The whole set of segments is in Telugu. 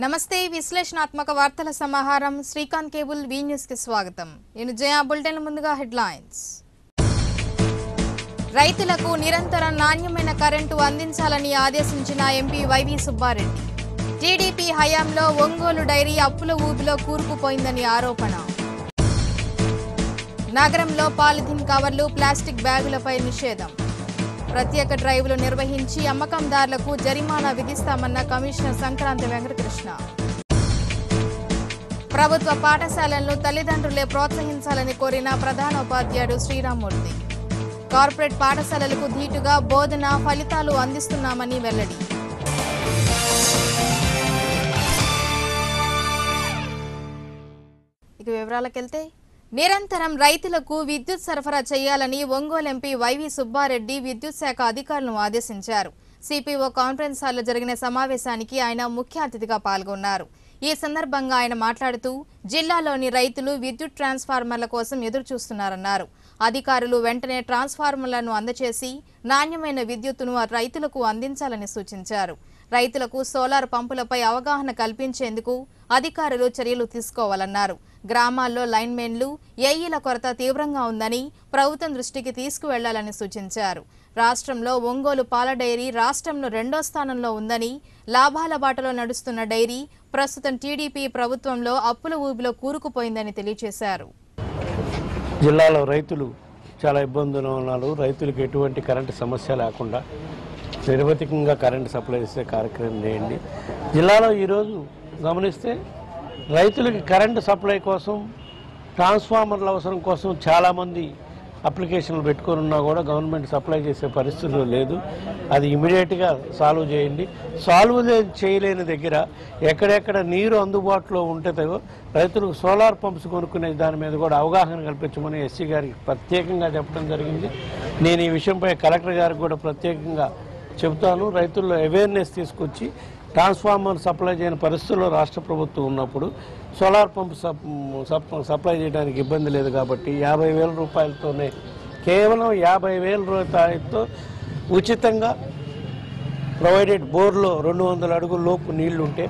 నమస్తే విశ్లేషణాత్మక వార్తల సమాహారం శ్రీకాంత్ కేబుల్ వి న్యూస్ కి స్వాగతం నేను జయా బులెటిన్ ముందుగా హెడ్లైన్స్ రైతులకు నిరంతరం నాణ్యమైన కరెంటు అందించాలని ఆదేశించిన ఎంపీ వైవి సుబ్బారెడ్డి టీడీపీ హయాంలో ఒంగోలు డైరీ అప్పుల ఊబిలో కూరుకుపోయిందని ఆరోపణ నగరంలో పాలిథిన్ కవర్లు ప్లాస్టిక్ బ్యాగులపై నిషేధం ప్రత్యేక డ్రైవ్లు నిర్వహించి అమ్మకందారులకు జరిమానా విధిస్తామన్న కమిషనర్ సంక్రాంతి వెంకటకృష్ణ ప్రభుత్వ పాఠశాలలను తల్లిదండ్రులే ప్రోత్సహించాలని కోరిన ప్రధానోపాధ్యాయుడు శ్రీరామ్మూర్తి కార్పొరేట్ పాఠశాలలకు ధీటుగా బోధన ఫలితాలు అందిస్తున్నామని వెల్లడి ఇక వివరాలకెళ్తే నిరంతరం రైతులకు విద్యుత్ సరఫరా చేయాలని ఒంగోలు ఎంపీ వైవి సుబ్బారెడ్డి విద్యుత్ శాఖ అధికారులను ఆదేశించారు సిపిఓ కాన్ఫరెన్స్ హాల్లో జరిగిన సమావేశానికి ఆయన ముఖ్య అతిథిగా పాల్గొన్నారు ఈ సందర్భంగా ఆయన మాట్లాడుతూ జిల్లాలోని రైతులు విద్యుత్ ట్రాన్స్ఫార్మర్ల కోసం ఎదురు చూస్తున్నారన్నారు అధికారులు వెంటనే ట్రాన్స్ఫార్మర్లను అందచేసి నాణ్యమైన విద్యుత్తును ఆ రైతులకు అందించాలని సూచించారు రైతులకు సోలార్ పంపులపై అవగాహన కల్పించేందుకు అధికారులు చర్యలు తీసుకోవాలన్నారు గ్రామాల్లో లైన్మెన్లు ఏఈల కొరత తీవ్రంగా ఉందని ప్రభుత్వం దృష్టికి తీసుకువెళ్లాలని సూచించారు రాష్ట్రంలో ఒంగోలు పాల డైరీ రాష్ట్రంలో రెండో స్థానంలో ఉందని లాభాల బాటలో నడుస్తున్న డైరీ ప్రస్తుతం టీడీపీ ప్రభుత్వంలో అప్పుల ఊబిలో కూరుకుపోయిందని తెలియజేశారు జిల్లాలో రైతులు చాలా ఇబ్బందులు ఉన్నారు రైతులకు ఎటువంటి కరెంటు సమస్య లేకుండా నిరవధికంగా కరెంటు సప్లై చేసే కార్యక్రమం చేయండి జిల్లాలో ఈరోజు గమనిస్తే రైతులకి కరెంటు సప్లై కోసం ట్రాన్స్ఫార్మర్ల అవసరం కోసం చాలామంది అప్లికేషన్లు పెట్టుకొని ఉన్నా కూడా గవర్నమెంట్ సప్లై చేసే పరిస్థితులు లేదు అది ఇమీడియట్గా సాల్వ్ చేయండి సాల్వ్ చే- చేయలేని దగ్గర ఎక్కడెక్కడ నీరు అందుబాటులో ఉంటే తగో రైతులకు సోలార్ పంప్స్ కొనుక్కునే దాని మీద కూడా అవగాహన కల్పించమని ఎస్సీ గారికి ప్రత్యేకంగా చెప్పడం జరిగింది నేను ఈ విషయంపై కలెక్టర్ గారికి కూడా ప్రత్యేకంగా చెబుతాను రైతుల్లో అవేర్నెస్ తీసుకొచ్చి ట్రాన్స్ఫార్మర్ సప్లై చేయని పరిస్థితుల్లో రాష్ట్ర ప్రభుత్వం ఉన్నప్పుడు సోలార్ పంప్ సప్ సప్- సప్లై చేయడానికి ఇబ్బంది లేదు కాబట్టి యాభై వేల రూపాయలతోనే కేవలం యాభై వేల రూపాయలతో ఉచితంగా ప్రొవైడెడ్ బోర్లో రెండు వందల అడుగుల లోపు నీళ్లు ఉంటే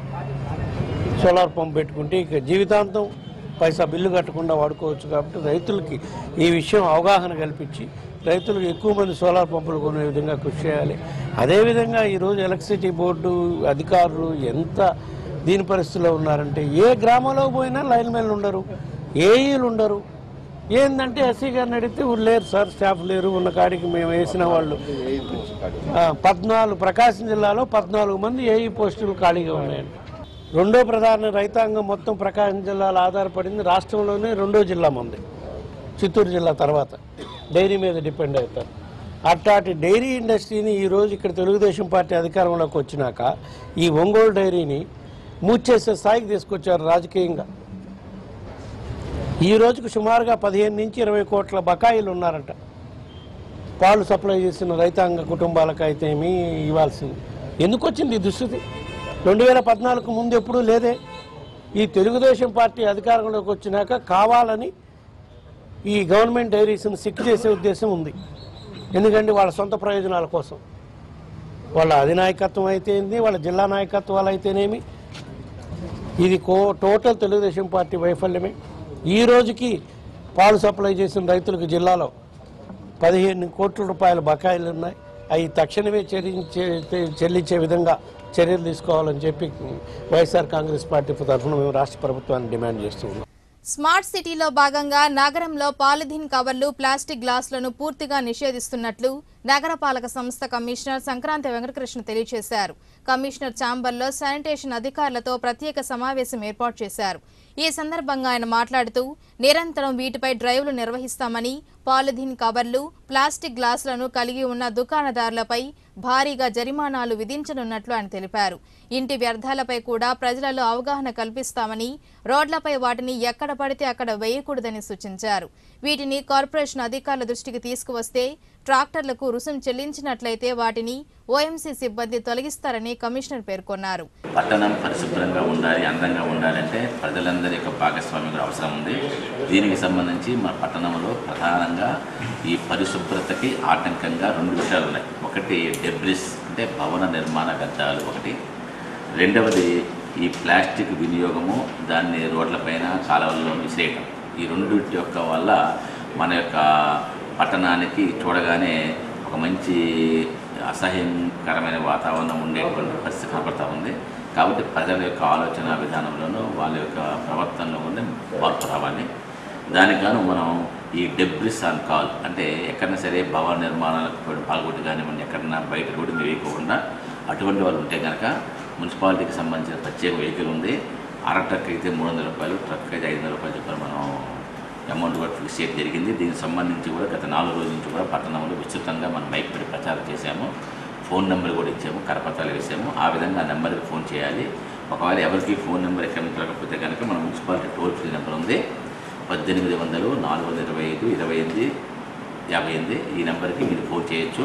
సోలార్ పంప్ పెట్టుకుంటే ఇక జీవితాంతం పైసా బిల్లు కట్టకుండా వాడుకోవచ్చు కాబట్టి రైతులకి ఈ విషయం అవగాహన కల్పించి రైతులకు ఎక్కువ మంది సోలార్ పంపులు కొనే విధంగా కృషి చేయాలి అదేవిధంగా ఈరోజు ఎలక్ట్రిసిటీ బోర్డు అధికారులు ఎంత దీని పరిస్థితిలో ఉన్నారంటే ఏ గ్రామంలో పోయినా లైన్ మెన్లు ఉండరు ఏఈలు ఉండరు ఏంటంటే ఎస్సీ గారిని అడిగితే "ఊరు లేరు సార్ స్టాఫ్ లేరు ఉన్న కాడికి మేము వేసిన వాళ్ళు ఆ, పద్నాలుగు ప్రకాశం జిల్లాలో పద్నాలుగు మంది ఏఈ పోస్టులు ఖాళీగా ఉన్నాయండి రెండో ప్రధాన రైతాంగం మొత్తం ప్రకాశం జిల్లాలో ఆధారపడింది రాష్ట్రంలోనే రెండో జిల్లా మంది చిత్తూరు జిల్లా తర్వాత డైరీ మీద డిపెండ్ అవుతారు అట్లాంటి డైరీ ఇండస్ట్రీని ఈరోజు ఇక్కడ తెలుగుదేశం పార్టీ అధికారంలోకి వచ్చినాక ఈ ఒంగోలు డైరీని మూచేసే స్థాయికి తీసుకొచ్చారు రాజకీయంగా ఈ రోజుకు సుమారుగా పదిహేను నుంచి ఇరవై కోట్ల బకాయిలు ఉన్నారంట పాలు సప్లై చేసిన రైతాంగ కుటుంబాలకు అయితే ఏమీ ఇవ్వాల్సింది ఎందుకు వచ్చింది ఈ దుస్థితి రెండు వేల పద్నాలుగు ముందు ఎప్పుడూ లేదే ఈ తెలుగుదేశం పార్టీ అధికారంలోకి వచ్చినాక కావాలని ఈ గవర్నమెంట్ డైరీస్ని సిక్ చేసే ఉద్దేశం ఉంది ఎందుకంటే వాళ్ళ సొంత ప్రయోజనాల కోసం వాళ్ళ అధినాయకత్వం అయితేంది వాళ్ళ జిల్లా నాయకత్వాలు అయితేనేమి ఇది కో టోటల్ తెలుగుదేశం పార్టీ వైఫల్యమే ఈ రోజుకి పాలు సప్లై చేసిన రైతులకు జిల్లాలో పదిహేను కోట్ల రూపాయల బకాయిలు ఉన్నాయి అవి తక్షణమే చెల్లించే చెల్లించే విధంగా చర్యలు తీసుకోవాలని చెప్పి వైఎస్ఆర్ కాంగ్రెస్ పార్టీ తరఫున మేము రాష్ట్ర ప్రభుత్వాన్ని డిమాండ్ చేస్తున్నాం స్మార్ట్ సిటీలో భాగంగా నగరంలో పాలిథిన్ కవర్లు ప్లాస్టిక్ గ్లాసులను పూర్తిగా నిషేధిస్తున్నట్లు నగరపాలక సంస్థ కమిషనర్ సంక్రాంతి వెంకటకృష్ణ తెలియజేశారు కమిషనర్ ఛాంబర్లో శానిటేషన్ అధికారులతో ప్రత్యేక సమావేశం ఏర్పాటు చేశారు ఈ సందర్భంగా ఆయన మాట్లాడుతూ నిరంతరం వీటిపై డ్రైవ్లు నిర్వహిస్తామని పాలిథిన్ కవర్లు ప్లాస్టిక్ గ్లాసులను కలిగి ఉన్న దుకాణదారులపై భారీగా జరిమానాలు విధించనున్నట్లు ఆయన తెలిపారు ఇంటి వ్యర్థాలపై కూడా ప్రజలలో అవగాహన కల్పిస్తామని రోడ్లపై వాటిని ఎక్కడ పడితే అక్కడ వేయకూడదని సూచించారు వీటిని కార్పొరేషన్ అధికారుల దృష్టికి తీసుకువస్తే ట్రాక్టర్లకు రుసుం చెల్లించినట్లయితే వాటిని ఓఎంసీ సిబ్బంది తొలగిస్తారని కమిషనర్ పేర్కొన్నారు పట్టణం పరిశుభ్రంగా ఉండాలి అందంగా ఉండాలంటే ప్రజలందరి యొక్క భాగస్వామ్యం కూడా అవసరం ఉంది దీనికి సంబంధించి మన పట్టణంలో ప్రధానంగా ఈ పరిశుభ్రతకి ఆటంకంగా రెండు విషయాలు ఉన్నాయి ఒకటి డెబ్రిస్ అంటే భవన నిర్మాణ వ్యర్థాలు ఒకటి రెండవది ఈ ప్లాస్టిక్ వినియోగము దాన్ని రోడ్లపైన కాలువల్లో విసిరేయటం ఈ రెండింటి యొక్క వల్ల మన యొక్క పట్టణానికి చూడగానే ఒక మంచి అసహ్యకరమైన వాతావరణం ఉండేటువంటి పరిస్థితి కనబడతా ఉంది కాబట్టి ప్రజల యొక్క ఆలోచన విధానంలోనూ వాళ్ళ యొక్క ప్రవర్తనలో కూడా మార్పు రావాలి దానికి గాను మనం ఈ డెబ్రిస్ ఆన్ కాల్ అంటే ఎక్కడైనా సరే భవన నిర్మాణాలకు పాల్గొట్టి కానివ్వండి ఎక్కడైనా బయట రోడ్డు మీద వేయకుండా అటువంటి వాళ్ళు ఉంటే కనుక మున్సిపాలిటీకి సంబంధించిన ప్రత్యేక వెహికల్ ఉంది అర ట్రక్ అయితే మూడు వందల రూపాయలు ట్రక్ అయితే ఐదు వందల రూపాయలు చెప్పారు మనం అమౌంట్ కూడా ఫిక్స్ చేయడం జరిగింది దీనికి సంబంధించి కూడా గత నాలుగు రోజుల నుంచి కూడా పట్టణంలో విస్తృతంగా మనం మైక్ పెట్టి ప్రచారం చేశాము ఫోన్ నెంబర్ కూడా ఇచ్చాము కరపత్రాలు వేసాము ఆ విధంగా ఆ నెంబర్కి ఫోన్ చేయాలి ఒకవేళ ఎవరికి ఫోన్ నెంబర్ ఎక్కడ దొరకకపోతే కనుక మన మున్సిపాలిటీ టోల్ ఫ్రీ నెంబర్ ఉంది పద్దెనిమిది వందలు నాలుగు వందల ఇరవై ఐదు ఇరవై ఎనిమిది యాభై ఎనిమిది ఈ నెంబర్కి మీరు ఫోన్ చేయొచ్చు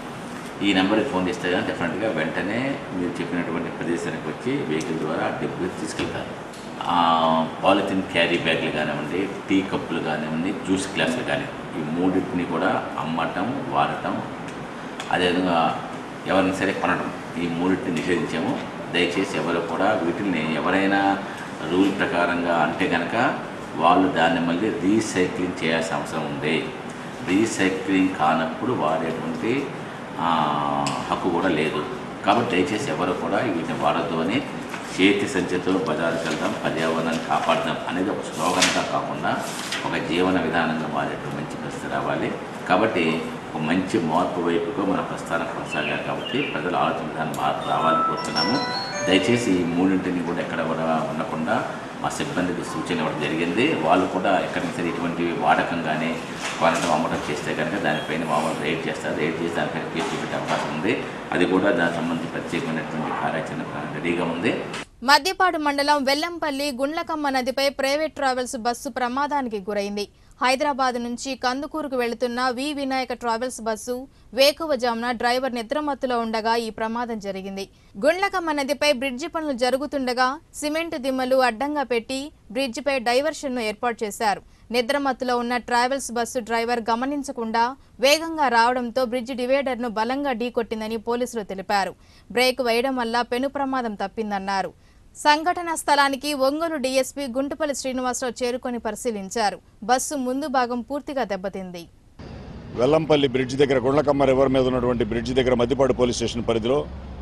ఈ నెంబర్కి ఫోన్ చేస్తే కానీ డెఫినెట్గా వెంటనే మీరు చెప్పినటువంటి ప్రదేశానికి వచ్చి వెహికల్ ద్వారా డబ్బులు తీసుకెళ్తారు ఆ, పాలిథిన్ క్యారీ బ్యాగ్లు కానివ్వండి టీ కప్పులు కానివ్వండి జ్యూస్ గ్లాసులు కానీ ఈ మూడింటిని కూడా అమ్మటం వాడటం అదేవిధంగా ఎవరిని సరే కొనడం ఈ మూడింటిని నిషేధించాము దయచేసి ఎవరు కూడా వీటిని ఎవరైనా రూల్ ప్రకారంగా అంటే కనుక వాళ్ళు దాన్ని మళ్ళీ రీసైక్లింగ్ చేయాల్సిన అవసరం ఉంది రీసైక్లింగ్ కానప్పుడు వాడేటువంటి ఆ, హక్కు కూడా లేదు కాబట్టి దయచేసి ఎవరు కూడా వీటిని వాడద్దు అని చేతి సంచితో బజారుకి వెళ్దాం పర్యావరణాన్ని కాపాడదాం అనేది ఒక స్లోగన్గా కాకుండా ఒక జీవన విధానంగా మారేటువంటి మంచి పరిస్థితి రావాలి కాబట్టి ఒక మంచి మార్పు వైపుకు మన ప్రస్థానం కొనసాగాలి కాబట్టి ప్రజల ఆలోచన విధానం మార్పు రావాలని కోరుతున్నాము దయచేసి ఈ మూడింటిని కూడా ఎక్కడ కూడా ఉండకుండా మా సిబ్బందికి సూచన ఇవ్వడం జరిగింది వాళ్ళు కూడా ఎక్కడైనా సరే ఇటువంటి వాడకం కానీ కొనడం అమ్మటం చేస్తే కనుక దానిపైన మామూలు రైడ్ చేస్తారు రైడ్ చేసి దానిపైన కేసు చూపెట్టే అవకాశం ఉంది అది కూడా దానికి సంబంధించి ప్రత్యేకమైనటువంటి కార్యాచరణ రెడీగా ఉంది మద్యపాడు మండలం వెల్లంపల్లి గుండ్లకమ్మ నదిపై ప్రైవేట్ ట్రావెల్స్ బస్సు ప్రమాదానికి గురైంది హైదరాబాద్ నుంచి కందుకూరుకు వెళుతున్న వి వినాయక ట్రావెల్స్ బస్సు వేకువజామున డ్రైవర్ నిద్రమత్తులో ఉండగా ఈ ప్రమాదం జరిగింది గుండ్లకమ్మ నదిపై బ్రిడ్జి పనులు జరుగుతుండగా సిమెంట్ దిమ్మలు అడ్డంగా పెట్టి బ్రిడ్జిపై డైవర్షన్ను ఏర్పాటు చేశారు నిద్రమత్తులో ఉన్న ట్రావెల్స్ బస్సు డ్రైవర్ గమనించకుండా వేగంగా రావడంతో బ్రిడ్జి డివైడర్ను బలంగా ఢీకొట్టిందని పోలీసులు తెలిపారు బ్రేక్ వేయడం వల్ల పెను ప్రమాదం తప్పిందన్నారు సంఘటన స్థలానికి ఒంగోలు డీఎస్పీ గుంటుపల్లి శ్రీనివాసరావు చేరుకొని పరిశీలించారు బస్సు ముందు భాగం పూర్తిగా దెబ్బతింది వెల్లంపల్లి బ్రిడ్జ్ దగ్గర గుండ్లకమ్మ రివర్ మీద ఉన్నటువంటి బ్రిడ్జ్ దగ్గర మద్దిపాడు పోలీస్ స్టేషన్ పరిధిలో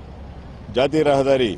జాతీయ రహదారి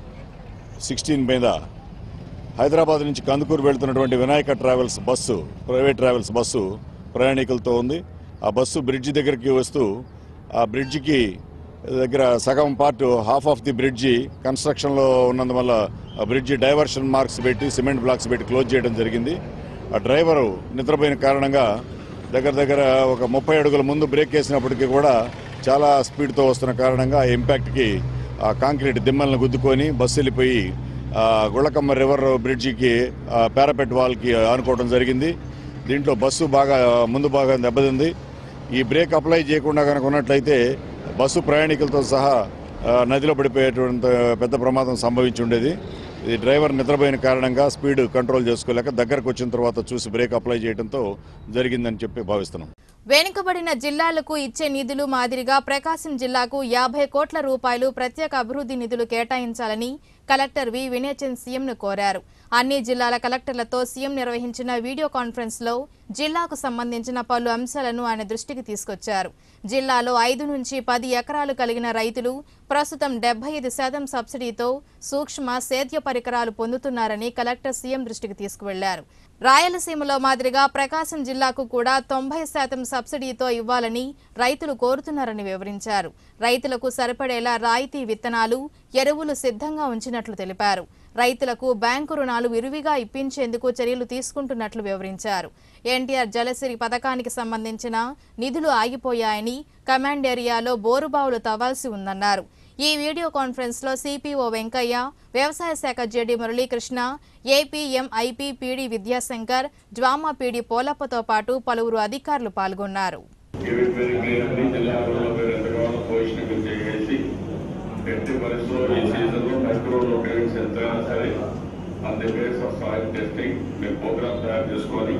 సిక్స్టీన్ మీద హైదరాబాద్ నుంచి కందుకూరు వెళ్తున్నటువంటి Vinayaka Travels bus private travels bus ప్రయాణికులతో ఉంది ఆ బస్సు బ్రిడ్జి దగ్గరికి వస్తూ ఆ బ్రిడ్జికి దగ్గర సగం part half of the bridge కన్స్ట్రక్షన్లో ఉన్నందువల్ల ఆ బ్రిడ్జి డైవర్షన్ మార్క్స్ పెట్టి సిమెంట్ బ్లాక్స్ పెట్టి క్లోజ్ చేయడం జరిగింది ఆ డ్రైవరు నిద్రపోయిన కారణంగా దగ్గర దగ్గర ఒక ముప్పై అడుగుల ముందు బ్రేక్ వేసినప్పటికీ కూడా చాలా స్పీడ్తో వస్తున్న కారణంగా ఆ ఇంపాక్ట్కి ఆ కాంక్రీట్ దిమ్మలను గుద్దుకొని బస్సు వెళ్ళిపోయి ఆ, గుళ్ళకమ్మ రివర్ బ్రిడ్జికి ఆ, పారాపెట్ వాల్కి ఆనుకోవడం జరిగింది దీంట్లో బస్సు బాగా ముందు బాగా దెబ్బతింది ఈ బ్రేక్ అప్లై చేయకుండా కనుక ఉన్నట్లయితే బస్సు ప్రయాణికులతో సహా ఆ, నదిలో పడిపోయేటువంటి పెద్ద ప్రమాదం సంభవించి ఉండేది ఇది డ్రైవర్ నిద్రపోయిన కారణంగా స్పీడ్ కంట్రోల్ చేసుకోలేక దగ్గరకు వచ్చిన తర్వాత చూసి బ్రేక్ అప్లై చేయడంతో జరిగిందని చెప్పి భావిస్తున్నాం వెనుకబడిన జిల్లాలకు ఇచ్చే నిధులు మాదిరిగా ప్రకాశం జిల్లాకు యాభై కోట్ల రూపాయలు ప్రత్యేక అభివృద్ధి నిధులు కేటాయించాలని కలెక్టర్ వి వినయచంద్ సీఎంను కోరారు అన్ని జిల్లాల కలెక్టర్లతో సీఎం నిర్వహించిన వీడియో కాన్ఫరెన్స్ లో జిల్లాకు సంబంధించిన పలు అంశాలను ఆయన దృష్టికి తీసుకొచ్చారు జిల్లాలో ఐదు నుంచి పది ఎకరాలు కలిగిన రైతులు ప్రస్తుతం డెబ్బై ఐదు శాతం సబ్సిడీతో సూక్ష్మ సేద్య పరికరాలు పొందుతున్నారని కలెక్టర్ సీఎం దృష్టికి తీసుకువెళ్లారు రాయలసీమలో మాదిరిగా ప్రకాశం జిల్లాకు కూడా తొంభై శాతం సబ్సిడీతో ఇవ్వాలని రైతులు కోరుతున్నారని వివరించారు రైతులకు సరిపడేలా రాయితీ విత్తనాలు ఎరువులు సిద్ధంగా ఉంచినట్లు తెలిపారు రైతులకు బ్యాంకు రుణాలు విరివిగా ఇప్పించేందుకు చర్యలు తీసుకుంటున్నట్లు వివరించారు ఎన్టీఆర్ జలసిరి పథకానికి సంబంధించిన నిధులు ఆగిపోయాయని కమాండ్ ఏరియాలో బోరుబావులు తవ్వాల్సి ఉందన్నారు ఈ వీడియో కాన్ఫరెన్స్ లో సిపిఓ వెంకయ్య వ్యవసాయ శాఖ JD Muralikrishna APM IP PD Vidyashankar DWMA PD పోలప్పతో పాటు పలువురు అధికారులు పాల్గొన్నారు ఇవి వెరీ క్లియర్లీ జిల్లాలో మీరు ఎంతగానో పొజిషన్ చేసి ఎట్టి పరిస్థితుల్లో ఈ సీజన్లో మైక్రో లొకేషన్స్ ఎంతైనా సరే on the base of soil testing మీరు ప్రోగ్రామ్ తయారు చేసుకొని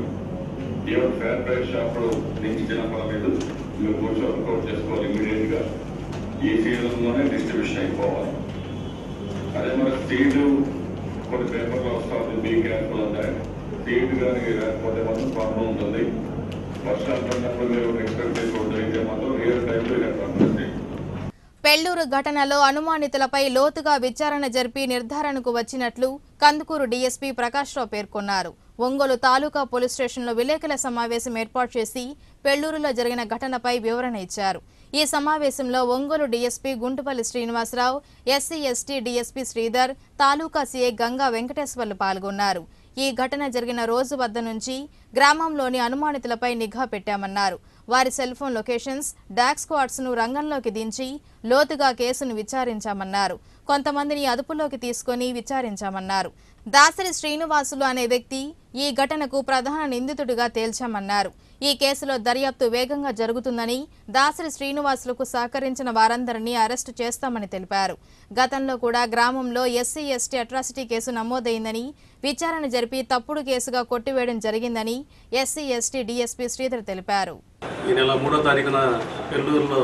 ఈవెన్ ఫేర్ ప్రైస్ షాప్లో దించిన పర్లేదు మీరు కూర్చొని వర్కౌట్ చేసుకోవాలి ఇమీడియట్ గా ఈ సీజన్లోనే డిస్ట్రిబ్యూషన్ అయిపోవాలి అదే మన సీడ్ కొన్ని పేపర్లు వస్తా ఉంది బీ కేర్ఫుల్ అంటాయి సీడ్ కానీ లేకపోతే మాత్రం ప్రాబ్లం ఉంటుంది వర్షాలు పడినప్పుడు మీరు ఎక్స్పెక్ట్ చేసుకోవద్దు అయితే మాత్రం రియల్ టైంలో ఇలా పరిస్థితి పెళ్లూరు ఘటనలో అనుమానితులపై లోతుగా విచారణ జరిపి నిర్ధారణకు వచ్చినట్లు కందుకూరు డీఎస్పీ ప్రకాశ్రావు పేర్కొన్నారు ఒంగోలు తాలూకా పోలీస్ స్టేషన్లో విలేకరుల సమావేశం ఏర్పాటు చేసి పెళ్లూరులో జరిగిన ఘటనపై వివరణ ఇచ్చారు ఈ సమావేశంలో Ongole DSP Guntupalli Srinivasarao SC ST DSP Sridhar taluka CI Ganga Venkateswarlu పాల్గొన్నారు ఈ ఘటన జరిగిన రోజు వద్ద నుంచి గ్రామంలోని అనుమానితులపై నిఘా పెట్టామన్నారు వారి cell phone locations dog squads ను రంగంలోకి దించి లోతుగా కేసును విచారించామన్నారు కొంతమందిని అదుపులోకి తీసుకొని విచారించామన్నారు దాసరి శ్రీనివాసులు అనే వ్యక్తి ఈ ఘటనకు ప్రధాన నిందితుడిగా తేల్చామన్నారు ఈ కేసులో దర్యాప్తు వేగంగా జరుగుతుందని దాసరి శ్రీనివాసులకు సహకరించిన వారందరినీ అరెస్టు చేస్తామని తెలిపారు గతంలో కూడా గ్రామంలో ఎస్సీ ఎస్టీ అట్రాసిటీ కేసు నమోదైందని విచారణ జరిపి తప్పుడు కేసుగా కొట్టివేయడం జరిగిందని ఎస్సీ ఎస్టీ డీఎస్పీ శ్రీధర్ తెలిపారు ఈ నెల మూడో తారీఖున పెళ్ళూరులో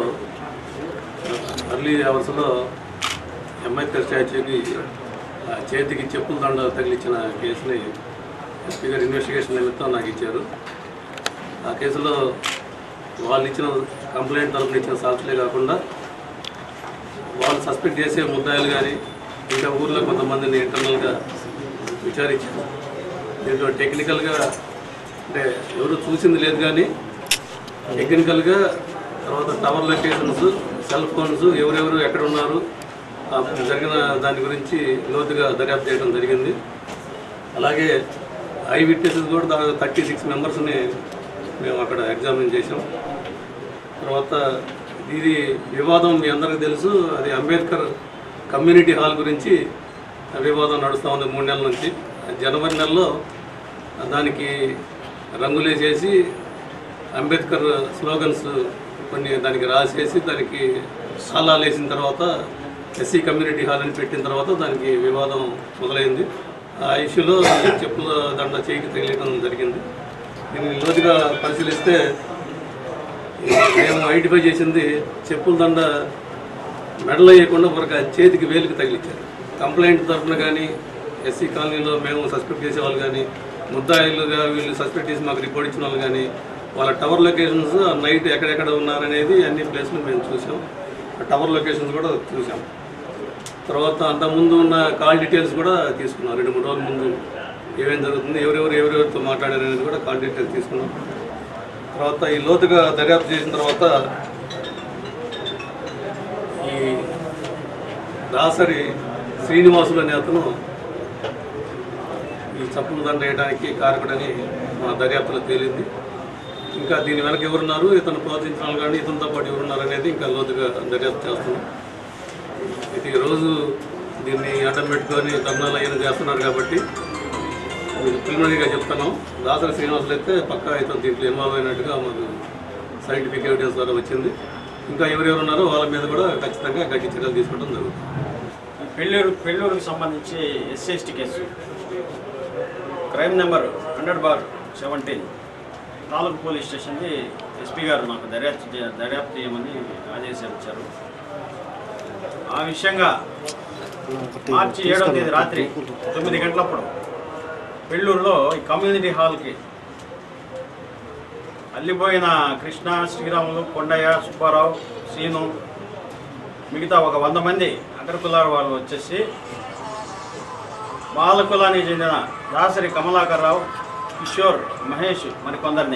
అర్లీ అవర్స్లో అంబేద్కర్ స్టాచ్యూకి ఆ, చేతికి చెప్పుల దండ తగిలించిన కేసుని ఎస్పీ గారు ఇన్వెస్టిగేషన్ నిమిత్తం నాకు ఇచ్చారు ఆ కేసులో వాళ్ళు ఇచ్చిన కంప్లైంట్ తరపున ఇచ్చిన సాక్షులే కాకుండా వాళ్ళు సస్పెక్ట్ చేసే ముద్దాయిలు కానీ ఇంకా ఊర్లో కొంతమందిని ఇంటర్నల్గా విచారించారు దీంట్లో టెక్నికల్గా అంటే ఎవరు చూసింది లేదు కానీ టెక్నికల్గా తర్వాత టవర్ లొకేషన్స్ సెల్ ఫోన్స్ ఎవరెవరు ఎక్కడ ఉన్నారు ఆ జరిగిన దాని గురించి లోతుగా దర్యాప్తు చేయడం జరిగింది అలాగే ఐ విట్నెసెస్ కూడా దాదాపు థర్టీ సిక్స్ మెంబర్స్ని మేము అక్కడ ఎగ్జామిన్ చేసాం తర్వాత ఇది వివాదం మీ అందరికీ తెలుసు అది అంబేద్కర్ కమ్యూనిటీ హాల్ గురించి వివాదం నడుస్తూ ఉంది మూడు నెలల నుంచి జనవరి నెలలో దానికి రంగులేసేసి అంబేద్కర్ స్లోగన్స్ కొన్ని దానికి రాసేసి దానికి సాలాలు వేసిన తర్వాత ఎస్సీ కమ్యూనిటీ హాల్ అని పెట్టిన తర్వాత దానికి వివాదం మొదలైంది ఆ ఇష్యూలో ఈ చెప్పుల దండ చేయికి తగిలేయడం జరిగింది దీన్ని లోతుగా పరిశీలిస్తే మేము ఐడెంటిఫై చేసింది చెప్పుల దండ మెడలో వేయకుండా ఒక చేతికి వేలికి తగిలించారు కంప్లైంట్ తరఫున కానీ ఎస్సీ కాలనీలో మేము సస్పెక్ట్ చేసేవాళ్ళు కానీ ముద్దాయిలుగా వీళ్ళు సస్పెక్ట్ చేసి మాకు రిపోర్ట్ ఇచ్చిన వాళ్ళు కానీ వాళ్ళ టవర్ లొకేషన్స్ నైట్ ఎక్కడెక్కడ ఉన్నారనేది అన్ని ప్లేస్లు మేము చూసాం ఆ టవర్ లొకేషన్స్ కూడా చూసాం తర్వాత అంతకుముందు ఉన్న కాల్ డీటెయిల్స్ కూడా తీసుకున్నాం రెండు మూడు రోజుల ముందు ఏమేం జరుగుతుంది ఎవరెవరు ఎవరెవరితో మాట్లాడారు అనేది కూడా కాల్ డీటెయిల్స్ తీసుకున్నాం తర్వాత ఈ లోతుగా దర్యాప్తు చేసిన తర్వాత ఈ దాసరి శ్రీనివాసులు అనే అతను ఈ చప్పులు దండ వేయడానికి కారకుడని మా దర్యాప్తులో తేలింది ఇంకా దీని వెనక ఎవరున్నారు ఇతను ప్రోత్సహించిన వాళ్ళు కానీ ఇతనితో పాటు ఎవరున్నారు అనేది ఇంకా లోతుగా దర్యాప్తు చేస్తున్నాం ఇది రోజు దీన్ని అడ్డం పెట్టుకొని ధర్నాలు అయినా చేస్తున్నారు కాబట్టి మీకు ప్రిలిమినరీగా చెప్తున్నాం దాసరి శ్రీనివాసులు అయితే పక్కా ఇతను దీంట్లో ఇన్వాల్వ్ అయినట్టుగా మాకు సైంటిఫిక్ ఎవిడెన్స్ ద్వారా వచ్చింది ఇంకా ఎవరెవరు ఉన్నారో వాళ్ళ మీద కూడా ఖచ్చితంగా గట్టి చర్యలు తీసుకోవడం జరుగుతుంది ఈ పెళ్ళూరు పెళ్ళూరుకి సంబంధించి SC ST case crime number hundred bar seventeen తాలూకు పోలీస్ స్టేషన్కి ఎస్పీ గారు నాకు దర్యాప్తు చే- దర్యాప్తు చేయమని ఆదేశాలు ఇచ్చారు ఆ విషయంగా మార్చి ఏడవ తేదీ రాత్రి తొమ్మిది గంటలప్పుడు పెళ్ళూరులో ఈ కమ్యూనిటీ హాల్కి అల్లిపోయిన కృష్ణ శ్రీరాములు కొండయ్య సుబ్బారావు సీను మిగతా ఒక వంద మంది అగ్రకులాల వాళ్ళు వచ్చేసి మాల కులానికి చెందిన దాసరి కమలాకర్ రావు కిషోర్ మహేష్ మరికొందరిని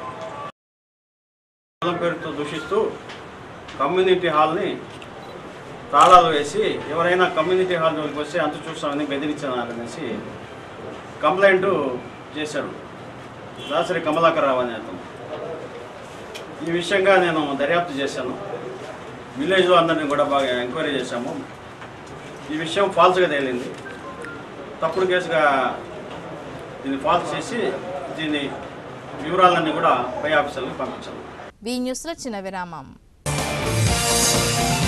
కులం పేరుతో దూషిస్తూ కమ్యూనిటీ హాల్ని తాళాలు వేసి ఎవరైనా కమ్యూనిటీ హాల్ జోలికి వస్తే అంత చూస్తామని బెదిరించారనేసి కంప్లైంట్ చేశాడు దాసరి కమలాకర్ రావు అనే అతను ఈ విషయంగా నేను దర్యాప్తు చేశాను విలేజ్లో అందరినీ కూడా బాగా ఎంక్వైరీ చేశాము ఈ విషయం ఫాల్స్గా తేలింది తప్పుడు కేసుగా దీన్ని ఫాల్స్ చేసి దీని వివరాలన్నీ కూడా పై ఆఫీసర్లకు పంపించాము వి న్యూస్లో చిన్న విరామం